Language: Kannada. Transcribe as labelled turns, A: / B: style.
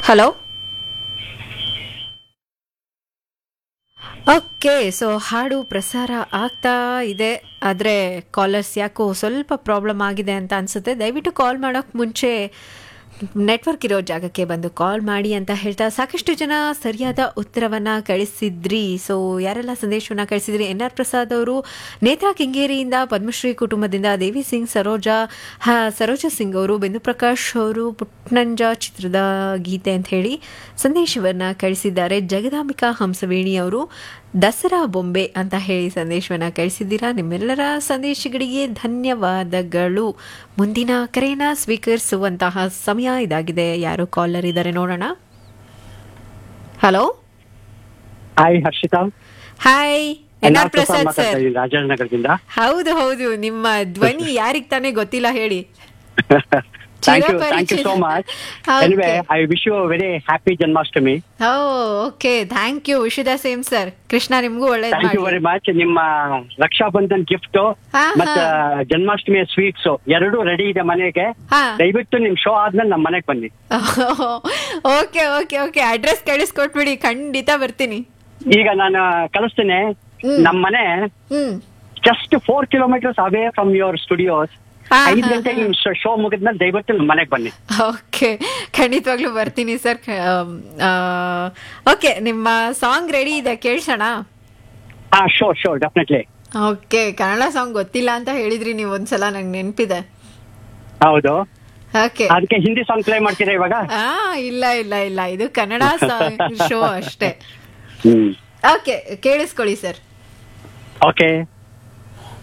A: ಹಲೋ ಓಕೆ ಸೊ ಹಾಡು ಪ್ರಸಾರ ಆಗ್ತಾ ಇದೆ ಆದರೆ ಕಾಲರ್ಸ್ ಯಾಕೋ ಸ್ವಲ್ಪ ಪ್ರಾಬ್ಲಮ್ ಆಗಿದೆ ಅಂತ ಅನಿಸುತ್ತೆ ದಯವಿಟ್ಟು ಕಾಲ್ ಮಾಡೋಕ್ಕೆ ಮುಂಚೆ ನೆಟ್ವರ್ಕ್ ಇರೋ ಜಾಗಕ್ಕೆ ಬಂದು ಕಾಲ್ ಮಾಡಿ ಅಂತ ಹೇಳ್ತಾ ಸಾಕಷ್ಟು ಜನ ಸರಿಯಾದ ಉತ್ತರವನ್ನು ಕಳಿಸಿದ್ರಿ ಸೊ ಯಾರೆಲ್ಲ ಸಂದೇಶವನ್ನು ಕಳಿಸಿದ್ರಿ ಎನ್ ಆರ್ ಪ್ರಸಾದ್ ಅವರು ನೇತ್ರಾ ಕೆಂಗೇರಿಯಿಂದ ಪದ್ಮಶ್ರೀ ಕುಟುಂಬದಿಂದ ದೇವಿ ಸಿಂಗ್ ಸರೋಜಾ ಹ ಸರೋಜಾ ಸಿಂಗ್ ಅವರು ಬಿಂದು ಪ್ರಕಾಶ್ ಅವರು ಪುಟ್ನಂಜ ಚಿತ್ರದ ಗೀತೆ ಅಂತ ಹೇಳಿ ಸಂದೇಶವನ್ನು ಕಳಿಸಿದ್ದಾರೆ ಜಗದಾಂಬಿಕಾ ಹಂಸವೇಣಿ ಅವರು ದಸರಾ ಬೊಂಬೆ ಅಂತ ಹೇಳಿ ಸಂದೇಶವನ್ನು ಕಳಿಸಿದ್ದೀರಾ ನಿಮ್ಮೆಲ್ಲರ ಸಂದೇಶಗಳಿಗೆ ಧನ್ಯವಾದಗಳು ಮುಂದಿನ ಕರೆಯನ್ನ ಸ್ವೀಕರಿಸುವಂತಹ ಸಮಯ ಇದಾಗಿದೆ ಯಾರು ಕಾಲರ್ ಇದ್ದಾರೆ ನೋಡೋಣ hello
B: hi Harshitha
A: hi N R Prasad
B: ಮಾತಾಡ್ತಾ
A: ಸರ್
B: ಇದ್ದೀನಿ ರಾಜಾನಗರದಿಂದ
A: ಹೌದು ಹೌದು ನಿಮ್ಮ ಧ್ವನಿ ಯಾರಿಗ್ ತಾನೇ ಗೊತ್ತಿಲ್ಲ ಹೇಳಿ
B: thank you thank you so much
A: Okay.
B: Anyway I wish you very happy Janmashtami
A: oh okay thank you wish you the same sir Krishna ನಿಮ್ಗೂ ಒಳ್ಳೇದ್
B: ಥ್ಯಾಂಕ್ ಯು
A: ಮಾಡಿ
B: ವೆರಿ ಮಚ್ ನಿಮ್ಮ ರಕ್ಷಾಬಂಧನ್ ಗಿಫ್ಟ್
A: ಹಾ,
B: ಮತ್ತ ಜನ್ಮಾಷ್ಟಮಿಯ ಸ್ವೀಟ್ಸ್ ಎರಡು ರೆಡಿ ಇದೆ ಮನೆಗೆ
A: ಹಾ
B: ದಯವಿಟ್ಟು ನಿಮ್ ಶೋ ಆದ್ಮೇಲೆ ನಮ್ಮ ಮನೆಗೆ ಬನ್ನಿ
A: ಓಕೆ ಓಕೆ ಓಕೆ ಅಡ್ರೆಸ್ ಕಳಿಸ್ಕೊಟ್ಬಿಡಿ ಖಂಡಿತ ಬರ್ತೀನಿ
B: ಈಗ ನಾನು ಕಳಿಸ್ತೇನೆ
A: ಹ್ಮ್.
B: ನಮ್ಮ ಮನೆ
A: hmm
B: just four kilometres away from your studios
A: ಹಾ,
B: ಐದು
A: ಹಾ,
B: ಗಂಟೆಗೆ ನಿಮ್ ಶೋ ಮುಗಿದ್ಮೇಲೆ ದಯವಿಟ್ಟು ನಮ್ಮ ಮನೆಗೆ ಬನ್ನಿ
A: ಓಕೆ ಖಂಡಿತವಾಗ್ಲೂ ಬರ್ತೀನಿ ಸರ್ ಓಕೆ ನಿಮ್ಮ ಸಾಂಗ್ ರೆಡಿ ಇದೆ ಕೇಳ್ಸೋಣ
B: ಹಾ sure sure definitely
A: okay Kannada song ಗೊತ್ತಿಲ್ಲ ಅಂತ ಹೇಳಿದ್ರಿ ನೀವು ಒಂದ್ಸಲ ನಂಗೆ ನೆನಪಿದೆ
B: ಹೌದು
A: ಓಕೆ
B: ಅದಕ್ಕೆ ಹಿಂದಿ ಸಾಂಗ್ ಪ್ಲೇ ಮಾಡ್ತೀರಾ ಇವಾಗ
A: ಆ ಇಲ್ಲ ಇಲ್ಲ ಇಲ್ಲ ಇದು ಕನ್ನಡ ಶೋ ಅಷ್ಟೇ
B: ಹ್ಮ್
A: ಓಕೆ ಕೇಳಿಸ್ಕೊಳ್ಳಿ ಸರ್
B: ಓಕೆ